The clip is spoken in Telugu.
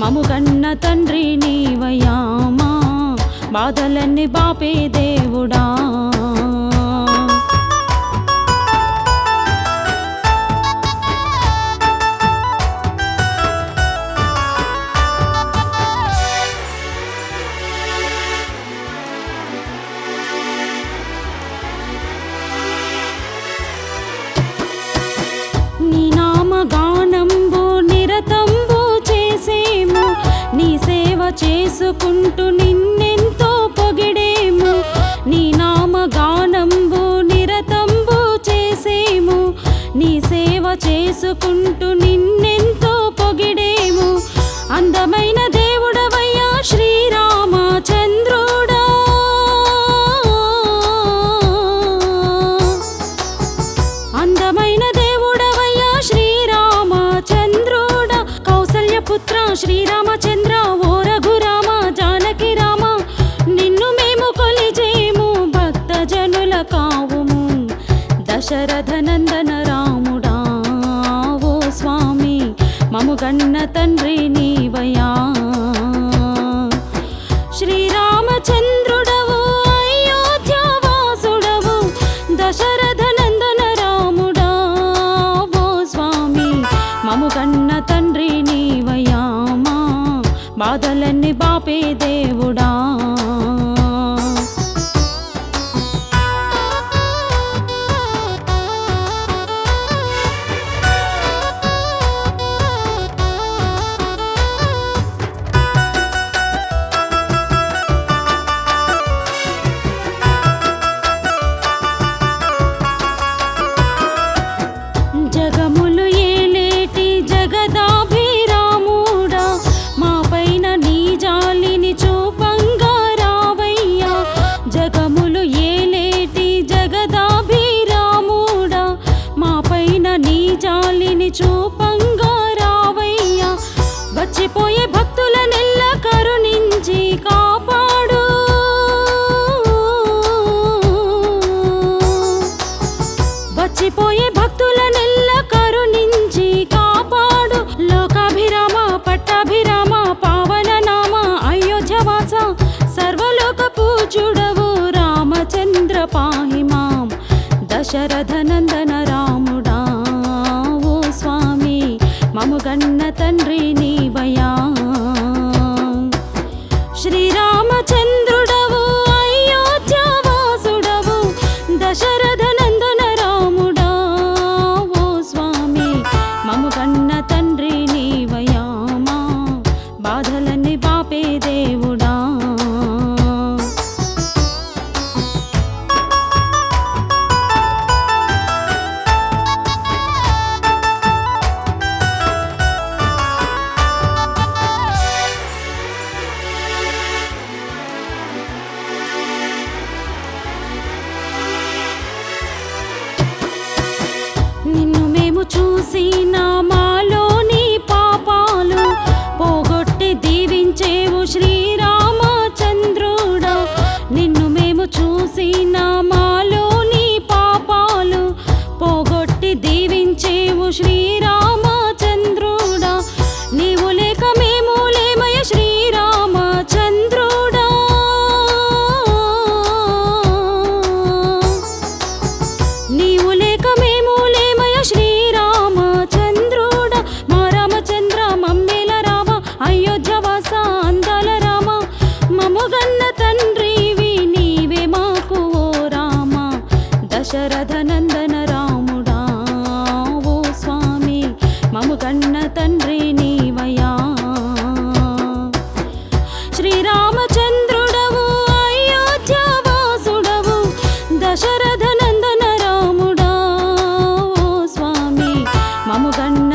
మము కన్న తండ్రి నీవయామా బాధలన్నీ బాపే దేవుడా నీ నామగానంబు నిరతంబు చేసేము నీ సేవ చేసుకుంటూ నిన్నెంతో పొగిడేము నీ నామగానంబు నిరతంబు చేసేము నీ సేవ చేసుకుంటూ నిన్నెంతో పొగిడేము అందమైన దేవుడవయ్యా శ్రీరామచంద్రుడా అందమైన దేవుడవయ్యా శ్రీరామచంద్రుడ కౌసల్యపుత్ర శ్రీరామచంద్ర ఓ రఘురామ జానకి రామ నిన్ను మేము కొలిచేము భక్త జనుల కావుము దశరథ నందన రాముడా ఓ స్వామి మము గన్న తండ్రి నీవయా శ్రీరామచంద్రుడవు అయోధ్యవాసుడవు దశరథ నందన రాముడా ఓ స్వామి మము కన్న తండ్రి నీవయామా బాధలన్నీ బాపే దేవుడా జగములు ఏలేటి జగదాభిరాముడా మా పైన నీ జాలిని చూపంగా రావయ్యా జగములు ఏలేటి జగదాభిరాముడా మా పైన నీ జాలిని చూపంగా రావయ్యా వచ్చిపోయే భక్తుల నెల్ల కరుణించి కాపాడు వచ్చిపోయే భక్తుల నెల్ల కరుణించి కాపాడు లోకాభిరామ పట్టాభిరామ పావన నామ అయోధ్యవాస సర్వలోక పూజుడవు రామచంద్ర పాహి మాం దశరథ నందన రాముడా ఓ స్వామి మము గన్న తండ్రి నీవయా శ్రీరామచంద్రుడవు అయోధ్యవాసుడవు దశరథ నందన రాముడా ఓ స్వామి మము కన్న తండ్రి నీవయామా బాధలన్నీ బాపే దేవుడా నిన్ను మేము చూసిన మాలోని పాపాలు పోగొట్టి దీవించేవు శ్రీరామచంద్రుడా నిన్ను మేము చూసిన మాలోని పాపాలు పోగొట్టి దీవించేవు శ్రీరామచంద్రుడా నీవు లేక మేము లేమయ శ్రీరామచంద్రుడా నీవు లేక మేము లేమయ శ్రీరామచంద్రుడ మా రామచంద్ర మమ్మేల రామ అయోధ్యవాస అందాల రామ మముగన్న తండ్రివి నీవే మాకు ఓ రామ దశరథ నందన రాముడా ఓ స్వామి మముగన్న తండ్రి నీవయా శ్రీరామచంద్రుడవు అయోధ్యవాసుడవు దశరథ నందన రాముడా ఓ స్వామి మము గన్న